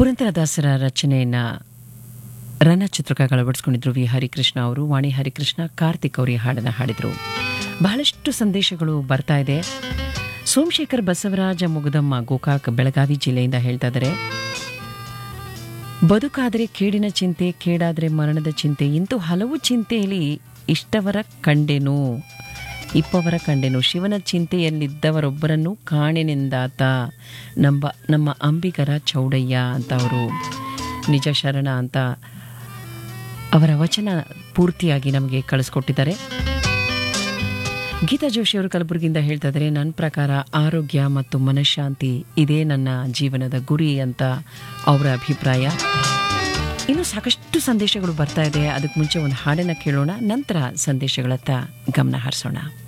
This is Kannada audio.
ಪುರಂದರದಾಸರ ರಚನೆಯನ್ನ ರನ ಚಿತ್ರಕ ಅಳವಡಿಸ್ಕೊಂಡಿದ್ರು ವಿ ಹರಿಕೃಷ್ಣ ಅವರು ವಾಣಿ ಹರಿಕೃಷ್ಣ ಕಾರ್ತಿಕ್ ಅವರು ಈ ಹಾಡನ್ನು ಹಾಡಿದರು ಬಹಳಷ್ಟು ಸಂದೇಶಗಳು ಬರ್ತಾ ಇದೆ ಸೋಮಶೇಖರ್ ಬಸವರಾಜ ಮುಗುದಮ್ಮ ಗೋಕಾಕ್ ಬೆಳಗಾವಿ ಜಿಲ್ಲೆಯಿಂದ ಹೇಳ್ತಾ ಇದ್ದಾರೆ ಬದುಕಾದರೆ ಕೇಡಿನ ಚಿಂತೆ ಕೇಡಾದರೆ ಮರಣದ ಚಿಂತೆ ಇಂತೂ ಹಲವು ಚಿಂತೆಯಲ್ಲಿ ಇಷ್ಟವರ ಕಂಡೆನು ಇಪ್ಪವರ ಕಂಡೆನು ಶಿವನ ಚಿಂತೆಯಲ್ಲಿದ್ದವರೊಬ್ಬರನ್ನು ಕಾಣೆನೆಂದಾತ ನಮ್ಮ ನಮ್ಮ ಅಂಬಿಗರ ಚೌಡಯ್ಯ ಅಂತ ಅವರು ನಿಜ ಶರಣ ಅಂತ ಅವರ ವಚನ ಪೂರ್ತಿಯಾಗಿ ನಮಗೆ ಕಳಿಸ್ಕೊಟ್ಟಿದ್ದಾರೆ ಗೀತಾ ಜೋಶಿ ಅವರು ಕಲಬುರಗಿಯಿಂದ ಹೇಳ್ತಾ ಇದ್ದಾರೆ ನನ್ನ ಪ್ರಕಾರ ಆರೋಗ್ಯ ಮತ್ತು ಮನಃಶಾಂತಿ ಇದೇ ನನ್ನ ಜೀವನದ ಗುರಿ ಅಂತ ಅವರ ಅಭಿಪ್ರಾಯ ಇನ್ನು ಸಾಕಷ್ಟು ಸಂದೇಶಗಳು ಬರ್ತಾ ಇದೆ ಅದಕ್ಕೆ ಮುಂಚೆ ಒಂದು ಹಾಡನ್ನು ಕೇಳೋಣ ನಂತರ ಸಂದೇಶಗಳತ್ತ ಗಮನ ಹರಿಸೋಣ